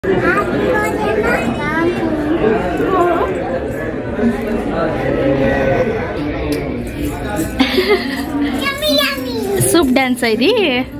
Soup dance ఇది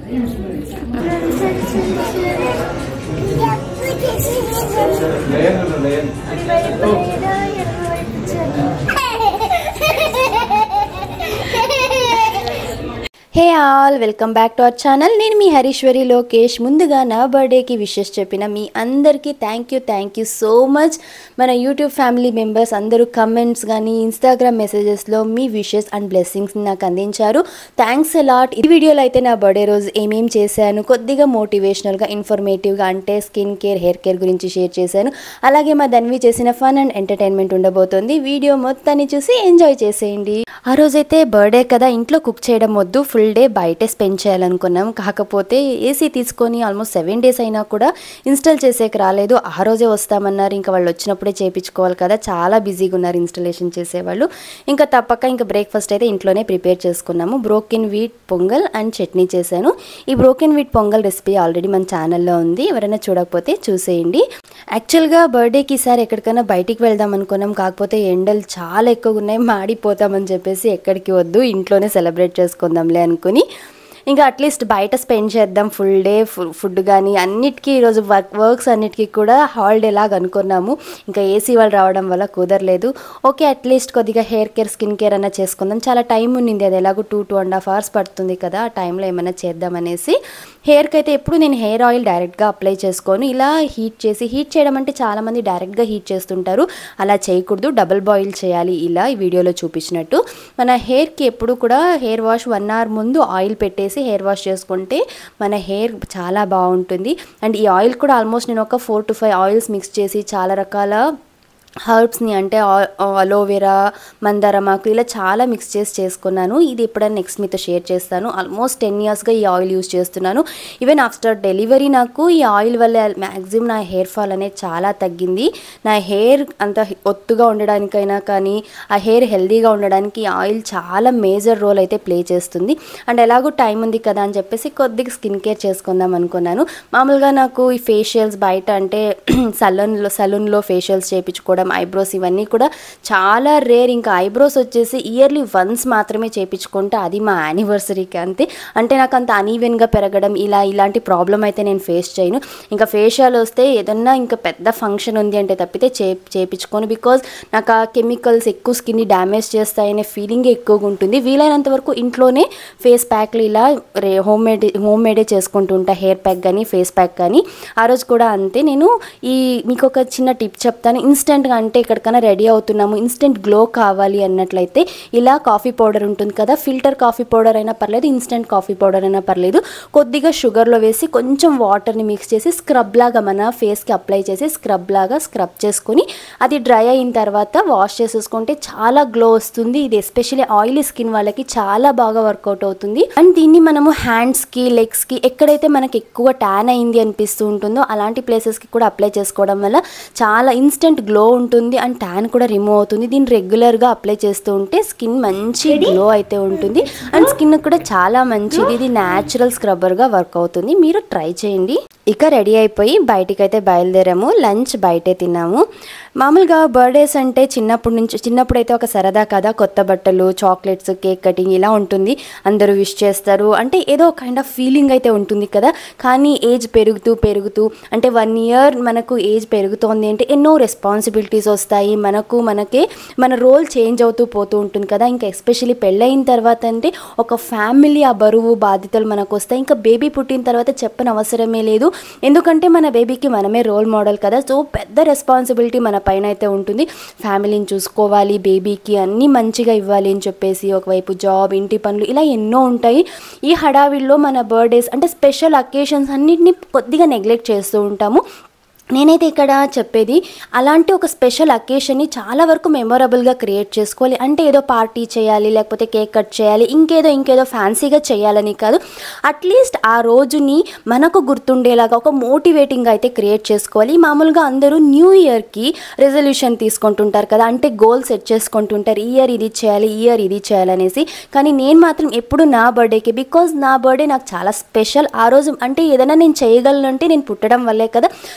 hey all welcome back to our channel నేను మీ హరీశ్వరి లోకేష్ ముందుగా నా బర్త్డేకి విషెస్ చెప్పిన మీ అందరికీ thank you thank you so much మన యూట్యూబ్ ఫ్యామిలీ మెంబర్స్ అందరూ కమెంట్స్ కానీ ఇన్స్టాగ్రామ్ మెసేజెస్లో మీ విషెస్ అండ్ బ్లెస్సింగ్స్ నాకు అందించారు థ్యాంక్స్ అలాట్ ఈ వీడియోలో అయితే నా బర్త్డే రోజు ఏమేం చేశాను కొద్దిగా మోటివేషనల్గా ఇన్ఫర్మేటివ్గా అంటే స్కిన్ కేర్ హెయిర్ కేర్ గురించి షేర్ చేశాను అలాగే మా ధన్వి చేసిన ఫన్ అండ్ ఎంటర్టైన్మెంట్ ఉండబోతోంది వీడియో మొత్తాన్ని చూసి ఎంజాయ్ చేసేయండి ఆ రోజైతే బర్త్డే కదా ఇంట్లో కుక్ చేయడం వద్దు ఫుల్ డే బయటే స్పెండ్ చేయాలనుకున్నాం కాకపోతే ఏసీ తీసుకొని ఆల్మోస్ట్ సెవెన్ డేస్ అయినా కూడా ఇన్స్టాల్ చేసేకి రాలేదు ఆ రోజే వస్తామన్నారు ఇంకా వాళ్ళు వచ్చినప్పుడే చేయించుకోవాలి కదా చాలా బిజీగా ఉన్నారు ఇన్స్టలేషన్ చేసేవాళ్ళు ఇంకా తప్పక ఇంకా బ్రేక్ఫాస్ట్ అయితే ఇంట్లోనే ప్రిపేర్ చేసుకున్నాము broken wheat pongal and chutney చేశాను ఈ broken wheat pongal recipe already మన ఛానల్లో ఉంది ఎవరైనా చూడకపోతే చూసేయండి యాక్చువల్గా బర్త్డేకి ఈసారి ఎక్కడికైనా బయటికి వెళ్దాం అనుకున్నాం కాకపోతే ఎండలు చాలా ఎక్కువగా ఉన్నాయి మాడిపోతామని చెప్పేసి ఎక్కడికి వద్దు ఇంట్లోనే సెలబ్రేట్ చేసుకుందాంలే అనుకుని ఇంకా అట్లీస్ట్ బయట స్పెండ్ చేద్దాం ఫుల్ డే ఫుడ్ కానీ అన్నిటికీ ఈరోజు వర్క్ వర్క్స్ అన్నిటికీ కూడా హాలిడే లాగా అనుకున్నాము ఇంకా ఏసీ వాళ్ళు రావడం వల్ల కుదరలేదు ఓకే అట్లీస్ట్ కొద్దిగా హెయిర్ కేర్ స్కిన్ కేర్ అన్న చేసుకుందాం చాలా టైం ఉన్నింది అది ఎలాగో two two and half hours పడుతుంది కదా ఆ టైంలో ఏమైనా చేద్దామనేసి హెయిర్కి అయితే ఎప్పుడు నేను హెయిర్ ఆయిల్ డైరెక్ట్గా అప్లై చేసుకొని ఇలా హీట్ చేసి హీట్ చేయడం అంటే చాలామంది డైరెక్ట్గా హీట్ చేస్తుంటారు అలా చేయకూడదు డబుల్ బాయిల్ చేయాలి ఇలా ఈ వీడియోలో చూపించినట్టు మన హెయిర్కి ఎప్పుడు కూడా హెయిర్ వాష్ వన్ అవర్ ముందు ఆయిల్ పెట్టేసి హెయిర్ వాష్ చేసుకుంటే మన హెయిర్ చాలా బాగుంటుంది అండ్ ఈ ఆయిల్ కూడా ఆల్మోస్ట్ నేను ఒక four to five oils mix చేసి చాలా రకాల హర్బ్స్ని అంటే అలోవెరా మందారమాకు ఇలా చాలా మిక్స్ చేసి చేసుకున్నాను ఇది ఎప్పుడైనా నెక్స్ట్ మీతో షేర్ చేస్తాను ఆల్మోస్ట్ టెన్ ఇయర్స్గా ఈ ఆయిల్ యూస్ చేస్తున్నాను ఈవెన్ ఆఫ్టర్ డెలివరీ నాకు ఈ ఆయిల్ వల్ల మ్యాక్సిమం నా హెయిర్ ఫాల్ అనేది చాలా తగ్గింది నా హెయిర్ అంత ఒత్తుగా ఉండడానికైనా కానీ ఆ హెయిర్ హెల్దీగా ఉండడానికి ఈ ఆయిల్ చాలా మేజర్ రోల్ అయితే ప్లే చేస్తుంది అండ్ ఎలాగో టైం ఉంది కదా అని చెప్పేసి కొద్దిగా స్కిన్ కేర్ చేసుకుందాం అనుకున్నాను మామూలుగా నాకు ఈ ఫేషియల్స్ బయట అంటే సలూన్లో సలూన్లో ఫేషియల్స్ చేయించుకోవడం ఐబ్రోస్ ఇవన్నీ కూడా చాలా రేర్ ఇంకా ఐబ్రోస్ వచ్చేసి ఇయర్లీ వన్స్ మాత్రమే చేయించుకుంటే అది మా యానివర్సరీకి అంతే అంటే నాకు అంత అనీవెన్గా పెరగడం ఇలా ఇలాంటి ప్రాబ్లం అయితే నేను ఫేస్ చేయను ఇంకా ఫేషియల్ వస్తే ఏదన్నా ఇంకా పెద్ద ఫంక్షన్ ఉంది అంటే తప్పితే చే చేయించుకోను బికాజ్ నాకు ఆ కెమికల్స్ ఎక్కువ స్కిన్ని డ్యామేజ్ చేస్తాయనే ఫీలింగ్ ఎక్కువగా ఉంటుంది వీలైనంత వరకు ఇంట్లోనే ఫేస్ ప్యాక్లు ఇలా రే హోమ్ మేడ్ హోమ్ మేడే చేసుకుంటూ ఉంటా హెయిర్ ప్యాక్ కానీ ఫేస్ ప్యాక్ కానీ ఆ రోజు కూడా అంతే నేను ఈ మీకు ఒక చిన్న టిప్ చెప్తాను ఇన్స్టెంట్గా అంటే ఎక్కడికైనా రెడీ అవుతున్నాము ఇన్స్టెంట్ గ్లో కావాలి అన్నట్లయితే ఇలా కాఫీ పౌడర్ ఉంటుంది కదా ఫిల్టర్ కాఫీ పౌడర్ అయినా పర్లేదు ఇన్స్టెంట్ కాఫీ పౌడర్ అయినా పర్లేదు కొద్దిగా షుగర్లో వేసి కొంచెం వాటర్ని మిక్స్ చేసి స్క్రబ్ లాగా మన ఫేస్కి అప్లై చేసి స్క్రబ్ లాగా స్క్రబ్ చేసుకొని అది డ్రై అయిన తర్వాత వాష్ చేసేసుకుంటే చాలా గ్లో వస్తుంది ఇది ఎస్పెషల్లీ ఆయిలీ స్కిన్ వాళ్ళకి చాలా బాగా వర్కౌట్ అవుతుంది అండ్ దీన్ని మనము హ్యాండ్స్కి లెగ్స్కి ఎక్కడైతే మనకి ఎక్కువ ట్యాన్ అయింది అనిపిస్తూ ఉంటుందో అలాంటి ప్లేసెస్కి కూడా అప్లై చేసుకోవడం వల్ల చాలా ఇన్స్టెంట్ గ్లో ఉంటుంది అండ్ ట్యాన్ కూడా రిమూవ్ అవుతుంది దీన్ని రెగ్యులర్గా అప్లై చేస్తూ ఉంటే స్కిన్ మంచి గ్లో అయితే ఉంటుంది అండ్ స్కిన్ కూడా చాలా మంచిది ఇది న్యాచురల్ స్క్రబ్బర్గా వర్క్ అవుతుంది మీరు ట్రై చేయండి ఇక రెడీ అయిపోయి బయటికి అయితే బయలుదేరాము లంచ్ బయటే తిన్నాము మామూలుగా బర్త్డేస్ అంటే చిన్నప్పటి నుంచి చిన్నప్పుడు అయితే ఒక సరదా కదా కొత్త బట్టలు చాక్లెట్స్ కేక్ కటింగ్ ఇలా ఉంటుంది అందరూ విష్ చేస్తారు అంటే ఏదో కైండ్ ఆఫ్ ఫీలింగ్ అయితే ఉంటుంది కదా కానీ ఏజ్ పెరుగుతూ పెరుగుతూ అంటే వన్ ఇయర్ మనకు ఏజ్ పెరుగుతోంది అంటే ఎన్నో రెస్పాన్సిబిలిటీస్ వస్తాయి మనకు మనకే మన రోల్ చేంజ్ అవుతూ పోతూ ఉంటుంది కదా ఇంకా ఎస్పెషల్లీ పెళ్ళయిన తర్వాత అంటే ఒక ఫ్యామిలీ ఆ బరువు బాధ్యతలు మనకు వస్తాయి ఇంకా బేబీ పుట్టిన తర్వాత చెప్పని అవసరమే లేదు ఎందుకంటే మన బేబీకి మనమే రోల్ మోడల్ కదా సో పెద్ద రెస్పాన్సిబిలిటీ మన పైన అయితే ఉంటుంది ఫ్యామిలీని చూసుకోవాలి బేబీకి అన్నీ మంచిగా ఇవ్వాలి అని చెప్పేసి ఒకవైపు జాబ్ ఇంటి పనులు ఇలా ఎన్నో ఉంటాయి ఈ హడావిడిలో మన బర్త్డేస్ అంటే స్పెషల్ అకేషన్స్ అన్నిటిని కొద్దిగా నెగ్లెక్ట్ చేస్తూ ఉంటాము నేనైతే ఇక్కడ చెప్పేది అలాంటి ఒక స్పెషల్ అకేషన్ని చాలా వరకు మెమొరబుల్గా క్రియేట్ చేసుకోవాలి అంటే ఏదో పార్టీ చేయాలి లేకపోతే కేక్ కట్ చేయాలి ఇంకేదో ఇంకేదో ఫ్యాన్సీగా చేయాలని కాదు అట్లీస్ట్ ఆ రోజుని మనకు గుర్తుండేలాగా ఒక మోటివేటింగ్ అయితే క్రియేట్ చేసుకోవాలి మామూలుగా అందరూ న్యూ ఇయర్కి రెజల్యూషన్ తీసుకుంటుంటారు కదా అంటే గోల్ సెట్ చేసుకుంటుంటారు ఈ ఇయర్ ఇది చేయాలి ఈ ఇయర్ ఇది చేయాలనేసి కానీ నేను మాత్రం ఎప్పుడు నా బర్త్డేకి బికాజ్ నా బర్త్డే నాకు చాలా స్పెషల్ ఆ రోజు అంటే ఏదైనా నేను చేయగలను అంటే నేను పుట్టడం వల్లే కదా సో మన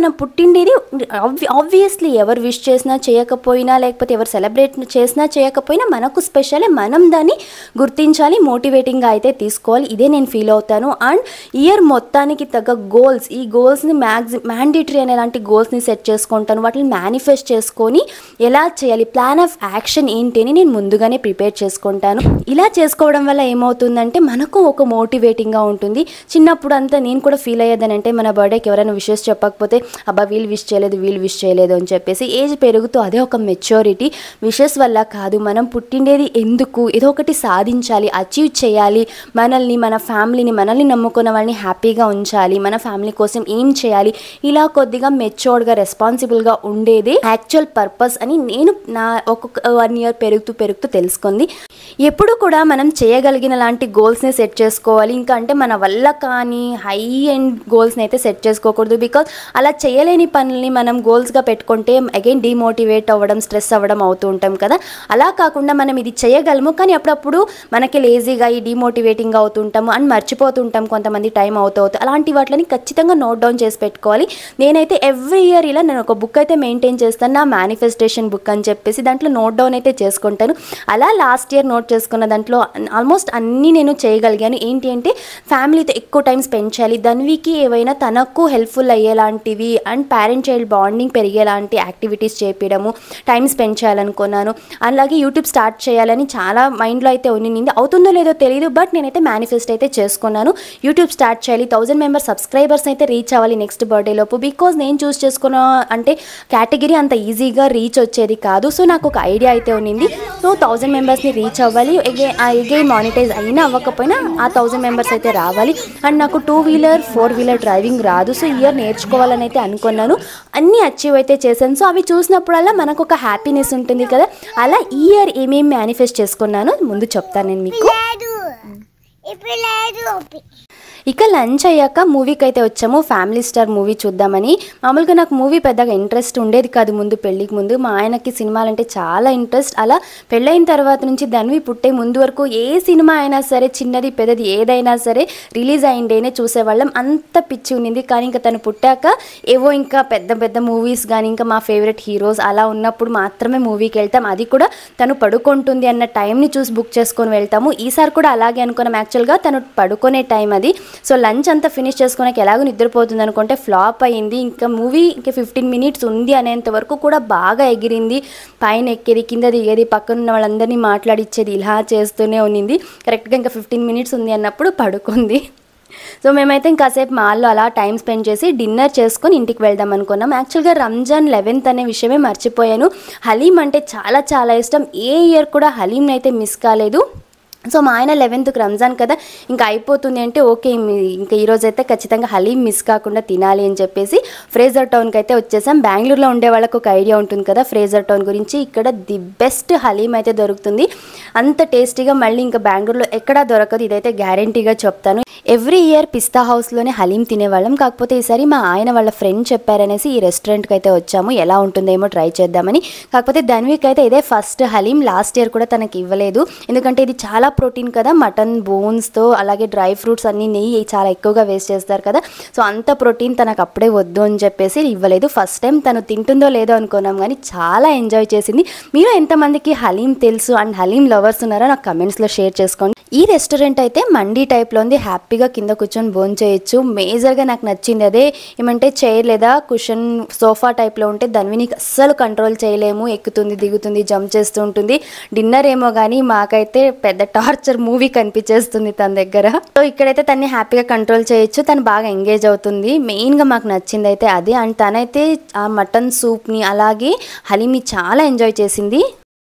మనం పుట్టిండేది ఆబ్వియస్లీ ఎవరు విష్ చేసినా చేయకపోయినా లేకపోతే ఎవరు సెలబ్రేట్ చేసినా చేయకపోయినా మనకు స్పెషలే మనం దాన్ని గుర్తించాలి మోటివేటింగ్గా అయితే తీసుకోవాలి ఇదే నేను ఫీల్ అవుతాను అండ్ ఇయర్ మొత్తానికి తగ్గ గోల్స్ ఈ గోల్స్ని మ్యాక్సి మ్యాండేటరీ అనే లాంటి గోల్స్ని సెట్ చేసుకుంటాను వాటిని మేనిఫెస్ట్ చేసుకొని ఎలా చేయాలి ప్లాన్ ఆఫ్ యాక్షన్ ఏంటి అని నేను ముందుగానే ప్రిపేర్ చేసుకుంటాను ఇలా చేసుకోవడం వల్ల ఏమవుతుందంటే మనకు ఒక మోటివేటింగ్గా ఉంటుంది చిన్నప్పుడు అంతా నేను కూడా ఫీల్ అయ్యేదని అంటే మన బర్త్డేకి ఎవరైనా విషెస్ చెప్పకపోతే అబ్బా వీళ్ళు విష్ చేయలేదు వీళ్ళు విష్ చేయలేదు అని చెప్పేసి ఏజ్ పెరుగుతూ అదే ఒక మెచ్యూరిటీ విషెస్ వల్ల కాదు మనం పుట్టిండేది ఎందుకు ఏదో ఒకటి సాధించాలి అచీవ్ చేయాలి మనల్ని మన ఫ్యామిలీని మనల్ని నమ్ముకున్న వాళ్ళని హ్యాపీగా ఉంచాలి మన ఫ్యామిలీ కోసం ఏం చేయాలి ఇలా కొద్దిగా మెచ్యూర్డ్గా రెస్పాన్సిబుల్గా ఉండేదే యాక్చువల్ పర్పస్ అని నేను నా ఒక్కొక్క వన్ ఇయర్ పెరుగుతూ పెరుగుతూ తెలుసుకుంది ఎప్పుడు కూడా మనం చేయగలిగిన లాంటి గోల్స్ని సెట్ చేసుకోవాలి ఇంకా అంటే మన వల్ల కానీ హై అండ్ గోల్స్ని అయితే సెట్ చేసుకోకూడదు బికాజ్ అలా చేయలేని పనుల్ని మనం గోల్స్గా పెట్టుకుంటే అగైన్ డిమోటివేట్ అవ్వడం స్ట్రెస్ అవ్వడం అవుతూ ఉంటాం కదా అలా కాకుండా మనం ఇది చేయగలము కానీ అప్పుడప్పుడు మనకి లేజీగా ఈ డిమోటివేటింగ్ అవుతుంటాము అని మర్చిపోతుంటాం కొంతమంది టైం అవుతూ అవుతూ అలాంటి వాటిని ఖచ్చితంగా నోట్ డౌన్ చేసి పెట్టుకోవాలి నేనైతే ఎవ్రీ ఇయర్ ఇలా నేను ఒక బుక్ అయితే మెయింటైన్ చేస్తాను నా మేనిఫెస్టేషన్ బుక్ అని చెప్పేసి దాంట్లో నోట్ డౌన్ అయితే చేసుకుంటాను అలా లాస్ట్ ఇయర్ నోట్ చేసుకున్న దాంట్లో ఆల్మోస్ట్ అన్నీ నేను చేయగలిగాను ఏంటి అంటే ఫ్యామిలీతో ఎక్కువ టైం స్పెండ్ చేయాలి ధన్వికి ఏవైనా తనకు హెల్ప్ఫుల్ అయ్యేలాంటివి అండ్ పేరెంట్ చైల్డ్ బాండింగ్ పెరిగేలాంటి యాక్టివిటీస్ చేపించడము టైం స్పెండ్ చేయాలనుకున్నాను అలాగే యూట్యూబ్ స్టార్ట్ చేయాలని చాలా మైండ్లో అయితే ఉన్నింది అవుతుందో లేదో తెలియదు బట్ నేనైతే మేనిఫెస్ట్ అయితే చేసుకున్నాను యూట్యూబ్ స్టార్ట్ చేయాలి థౌజండ్ మెంబర్ సబ్స్క్రైబర్స్ అయితే రీచ్ అవ్వాలి నెక్స్ట్ బర్త్డే లోపు బికాజ్ నేను చూస్ చేసుకున్న అంటే కేటగిరీ అంత ఈజీగా రీచ్ వచ్చేది కాదు సో నాకు ఒక ఐడియా అయితే ఉన్నింది సో థౌజండ్ మెంబర్స్ని రీచ్ అవ్వాలి అగే అగైన్ మానిటైజ్ అయినా అవ్వకపోయినా ఆ థౌజండ్ మెంబర్స్ అయితే రావాలి అండ్ నాకు two wheeler four wheeler driving రాదు సో ఇయర్ నేర్చుకోవాలని అయితే అనుకున్నాను అన్నీ అచీవ్ అయితే చేశాను సో అవి చూసినప్పుడల్లా మనకు ఒక హ్యాపీనెస్ ఉంటుంది కదా అలా ఈ ఇయర్ ఏమేమి మేనిఫెస్ట్ చేసుకున్నానో ముందు చెప్తాను నేను మీకు లేదు ఇప్పుడు లేదు ఇక లంచ్ అయ్యాక మూవీకి అయితే వచ్చాము ఫ్యామిలీ స్టార్ మూవీ చూద్దామని మామూలుగా నాకు మూవీ పెద్దగా ఇంట్రెస్ట్ ఉండేది కాదు ముందు పెళ్ళికి ముందు మా ఆయనకి సినిమాలంటే చాలా ఇంట్రెస్ట్ అలా పెళ్ళైన తర్వాత నుంచి ధన్వి పుట్టే ముందు వరకు ఏ సినిమా అయినా సరే చిన్నది పెద్దది ఏదైనా సరే రిలీజ్ అయిండేనే చూసేవాళ్ళం అంత పిచ్చి ఉన్నింది కానీ ఇంకా తను పుట్టాక ఏవో ఇంకా పెద్ద పెద్ద మూవీస్ కానీ ఇంకా మా ఫేవరెట్ హీరోస్ అలా ఉన్నప్పుడు మాత్రమే మూవీకి వెళ్తాం అది కూడా తను పడుకుంటుంది అన్న టైంని చూసి బుక్ చేసుకొని వెళ్తాము ఈసారి కూడా అలాగే అనుకున్నాం యాక్చువల్గా తను పడుకునే టైం అది సో లంచ్ అంతా ఫినిష్ చేసుకున్నాక ఎలాగో నిద్రపోతుంది అనుకుంటే ఫ్లాప్ అయింది ఇంకా మూవీ ఇంకా ఫిఫ్టీన్ మినిట్స్ ఉంది అనేంత వరకు కూడా బాగా ఎగిరింది పైన ఎక్కేది కింద దిగేది పక్కన ఉన్న వాళ్ళందరినీ మాట్లాడిచ్చేది ఇలా చేస్తూనే ఉన్నింది కరెక్ట్గా ఇంకా ఫిఫ్టీన్ మినిట్స్ ఉంది అన్నప్పుడు పడుకుంది సో మేమైతే ఇంకాసేపు మాల్లో అలా టైం స్పెండ్ చేసి డిన్నర్ చేసుకొని ఇంటికి వెళ్దాం అనుకున్నాం యాక్చువల్గా రంజాన్ లెవెన్త్ అనే విషయమే మర్చిపోయాను హలీం అంటే చాలా చాలా ఇష్టం ఏ ఇయర్ కూడా హలీంని అయితే మిస్ కాలేదు సో మా ఆయన లెవెన్త్కి రంజాన్ కదా ఇంకా అయిపోతుంది అంటే ఓకే మీ- ఇంకా ఈరోజు అయితే ఖచ్చితంగా హలీం మిస్ కాకుండా తినాలి అని చెప్పేసి ఫ్రేజర్ టౌన్కి అయితే వచ్చేసాం బెంగళూరులో ఉండే వాళ్ళకు ఒక ఐడియా ఉంటుంది కదా ఫ్రేజర్ టౌన్ గురించి ఇక్కడ ది బెస్ట్ హలీం అయితే దొరుకుతుంది అంత టేస్టీగా మళ్ళీ ఇంకా బెంగళూరులో ఎక్కడా దొరకదు ఇదైతే గ్యారంటీగా చెప్తాను ఎవ్రీ ఇయర్ పిస్తా హౌస్లోనే హలీం తినేవాళ్ళం కాకపోతే ఈసారి మా ఆయన వాళ్ళ ఫ్రెండ్ చెప్పారనేసి ఈ రెస్టారెంట్కి అయితే వచ్చాము ఎలా ఉంటుందేమో ట్రై చేద్దామని కాకపోతే ధన్విక్ అయితే ఇదే ఫస్ట్ హలీం లాస్ట్ ఇయర్ కూడా తనకి ఇవ్వలేదు ఎందుకంటే ఇది చాలా ప్రోటీన్ కదా మటన్ బోన్స్తో అలాగే డ్రై ఫ్రూట్స్ అన్ని నెయ్యి చాలా ఎక్కువగా వేస్ట్ చేస్తారు కదా సో అంత ప్రోటీన్ తనకు అప్పుడే వద్దు అని చెప్పేసి ఇవ్వలేదు ఫస్ట్ టైం తను తింటుందో లేదో అనుకున్నాం కానీ చాలా ఎంజాయ్ చేసింది మీరు ఎంతమందికి హలీం తెలుసు అండ్ హలీం లవర్స్ ఉన్నారో నాకు కమెంట్స్లో షేర్ చేసుకోండి ఈ రెస్టారెంట్ అయితే మండీ టైప్లో ఉంది హ్యాపీగా కింద కూర్చొని భోజనం చేయొచ్చు మేజర్గా నాకు నచ్చింది అదే ఏమంటే చైర్ లేదా కుషన్ సోఫా టైప్లో ఉంటే దాన్ని నీకు అస్సలు కంట్రోల్ చేయలేము ఎక్కుతుంది దిగుతుంది జంప్ చేస్తూ ఉంటుంది డిన్నర్ ఏమో కానీ మాకైతే పెద్ద టార్చర్ మూవీ కనిపించేస్తుంది తన దగ్గర సో ఇక్కడైతే తన్ని హ్యాపీగా కంట్రోల్ చేయొచ్చు తను బాగా ఎంగేజ్ అవుతుంది మెయిన్గా మాకు నచ్చింది అయితే అదే అండ్ తనైతే ఆ మటన్ సూప్ని అలాగే హలీంని చాలా ఎంజాయ్ చేసింది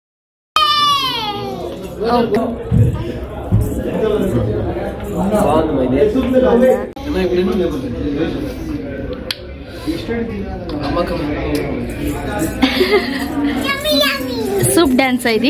బాగుంది మైదే ఏమో ఇప్పుడు నమ్మకం సూప్ డాన్స్ ఇది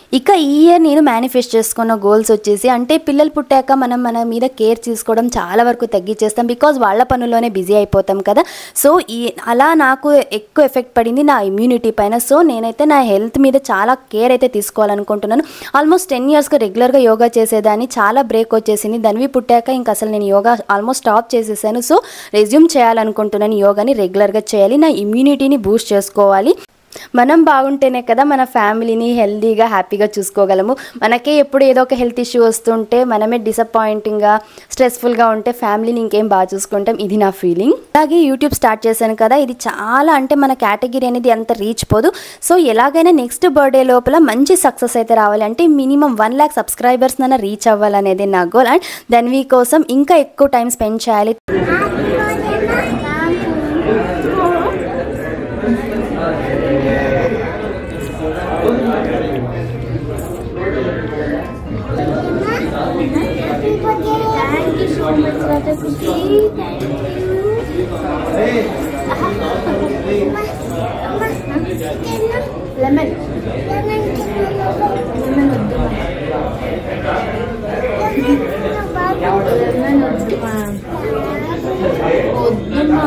ఇక ఈ ఇయర్ నేను మేనిఫెస్ట్ చేసుకున్న గోల్స్ వచ్చేసి అంటే పిల్లలు పుట్టాక మనం మన మీద కేర్ తీసుకోవడం చాలా వరకు తగ్గించేస్తాం బికాజ్ వాళ్ళ పనుల్లోనే బిజీ అయిపోతాం కదా సో ఈ అలా నాకు ఎక్కువ ఎఫెక్ట్ పడింది నా ఇమ్యూనిటీ పైన సో నేనైతే నా హెల్త్ మీద చాలా కేర్ అయితే తీసుకోవాలనుకుంటున్నాను ఆల్మోస్ట్ టెన్ ఇయర్స్గా రెగ్యులర్గా యోగా చేసేదాన్ని చాలా బ్రేక్ వచ్చేసింది దానివి పుట్టాక ఇంకా అసలు నేను యోగా ఆల్మోస్ట్ స్టాప్ చేసేసాను సో రెజ్యూమ్ చేయాలనుకుంటున్నాను యోగాని రెగ్యులర్గా చేయాలి నా ఇమ్యూనిటీని బూస్ట్ చేసుకోవాలి మనం బాగుంటేనే కదా మన ఫ్యామిలీని హెల్తీగా హ్యాపీగా చూసుకోగలము మనకే ఎప్పుడు ఏదో ఒక హెల్త్ ఇష్యూ వస్తుంటే మనమే డిసప్పాయింటింగ్గా స్ట్రెస్ఫుల్గా ఉంటే ఫ్యామిలీని ఇంకేం బాగా చూసుకుంటాం ఇది నా ఫీలింగ్ అలాగే యూట్యూబ్ స్టార్ట్ చేశాను కదా ఇది చాలా అంటే మన కేటగిరీ అనేది అంత రీచ్ పోదు సో ఎలాగైనా నెక్స్ట్ బర్త్డే లోపల మంచి సక్సెస్ అయితే రావాలి అంటే మినిమం వన్ ల్యాక్ సబ్స్క్రైబర్స్ నన్న రీచ్ అవ్వాలనేది నా గోల్ అండ్ దాని కోసం ఇంకా ఎక్కువ టైం స్పెండ్ చేయాలి Thank you so much, Rata Kuki. Thank you. Lemon. Lemon. Lemon వద్దుమా వద్దుమా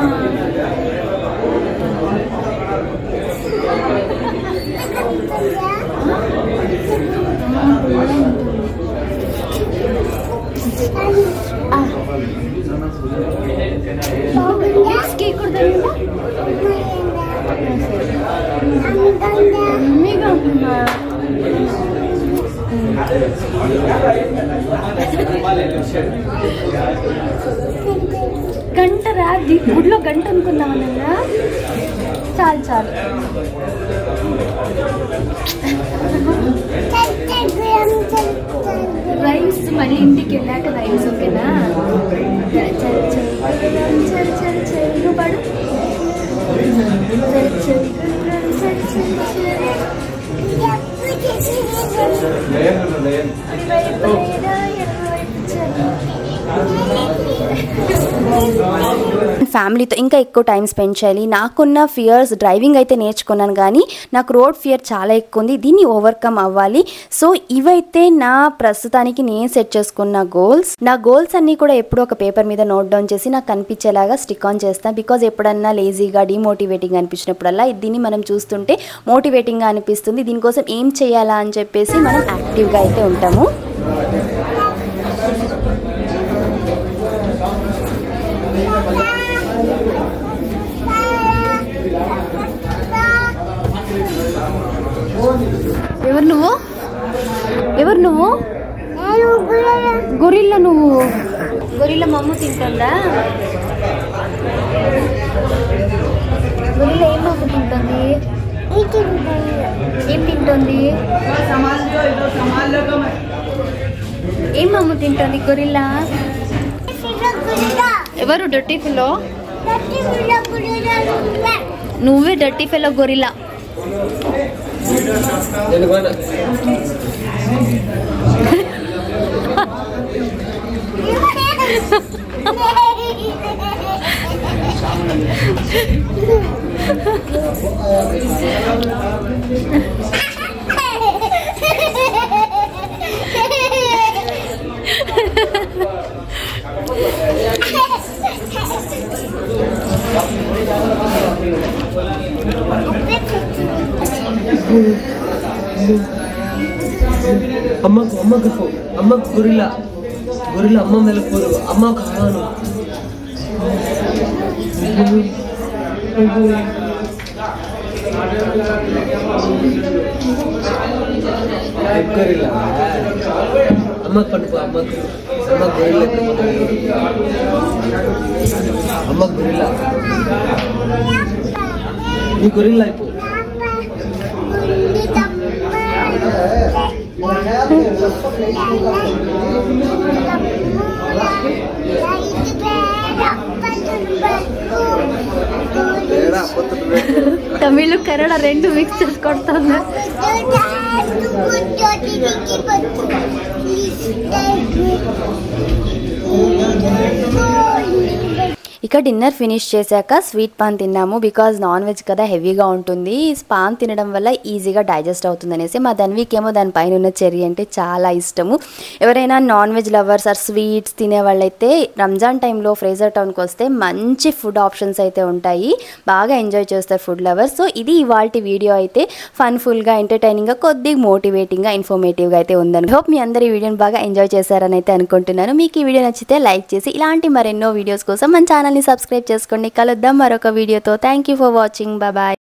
కేక్ కూడా మమ్మీగా ఉంటుందా గంట రా ది- గుడిలో గంట అనుకుందామన్నా చాలు చాలు రైమ్స్ మళ్ళీ ఇంటికి వెళ్ళాక రైమ్స్ ఓకేనా చల్ చల్ చల్ చల్ చల్ చల్ నువ్వు పాడు చల్ చల్ చల్ చల్ చల్ ఇటువైపు లేదా ఎటువైపు చల్ ఫ్యామిలీతో ఇంకా ఎక్కువ టైం స్పెండ్ చేయాలి నాకున్న ఫియర్స్ డ్రైవింగ్ అయితే నేర్చుకున్నాను కానీ నాకు రోడ్ ఫియర్ చాలా ఎక్కువ ఉంది దీన్ని ఓవర్కమ్ అవ్వాలి సో ఇవైతే నా ప్రస్తుతానికి నేను సెట్ చేసుకున్న గోల్స్ నా గోల్స్ అన్నీ కూడా ఎప్పుడూ ఒక పేపర్ మీద నోట్ డౌన్ చేసి నాకు కనిపించేలాగా స్టిక్ ఆన్ చేస్తాను బికాజ్ ఎప్పుడన్నా లేజీగా డిమోటివేటింగ్ అనిపించినప్పుడల్లా దీన్ని మనం చూస్తుంటే మోటివేటింగ్గా అనిపిస్తుంది దీనికోసం ఏం చేయాలా అని చెప్పేసి మనం యాక్టివ్గా అయితే ఉంటాము ఎవరు నువ్వు ఎవరు నువ్వు గొరిల్ల నువ్వు గొరిల్ల మమ్మ తింటుందా గొరిల్ల ఏం మమ్మ తింటుంది ఏం తింటుంది ఏం మమ్మ తింటుంది గొరిల్లా ఎవరు డర్టీ ఫెలో నువ్వే డర్టీ ఫెలో గొరిల్లా ఎందుకన్నా అమ్మకు అమ్మకు పో. అమ్మకు గొరిల్ల గొరిల్ల అమ్మ వెళ్ళిపోదు అమ్మ కాను గొరిల్ల అమ్మకు పట్టుకో అమ్మకు అమ్మ గొరిల్ల అమ్మ గొరిల్ల నీ గొరిల్ల అయిపో తమిళ్ కన్నడ రెండు మిక్స్ చేసి కొడుతుంది ఇక ఇక డిన్నర్ ఫినిష్ చేశాక స్వీట్ పాన్ తిన్నాము బికాజ్ నాన్ వెజ్ కదా హెవీగా ఉంటుంది పాన్ తినడం వల్ల ఈజీగా డైజెస్ట్ అవుతుంది అనేసి మా ధన్వికి ఏమో దానిపైన ఉన్న చెర్రీ అంటే చాలా ఇష్టము ఎవరైనా non veg lovers or sweets తినే వాళ్ళైతే రంజాన్ టైంలో ఫ్రేజర్ టౌన్కి వస్తే మంచి ఫుడ్ ఆప్షన్స్ అయితే ఉంటాయి బాగా ఎంజాయ్ చేస్తారు ఫుడ్ లవర్స్ సో ఇది ఇవాళ వీడియో అయితే ఫన్ఫుల్గా ఎంటర్టైనింగ్గా కొద్దిగా మోటివేటింగ్గా ఇన్ఫర్మేటివ్గా అయితే ఉందని హోప్ మీ అందరు ఈ వీడియోని బాగా ఎంజాయ్ చేశారని అయితే అనుకుంటున్నాను మీకు ఈ వీడియో నచ్చితే లైక్ చేసి ఇలాంటి మరెన్నో వీడియోస్ కోసం మన ఛానల్ని సబ్స్క్రైబ్ చేసుకోండి కలుద్దాం మరొక వీడియోతో thank you for watching bye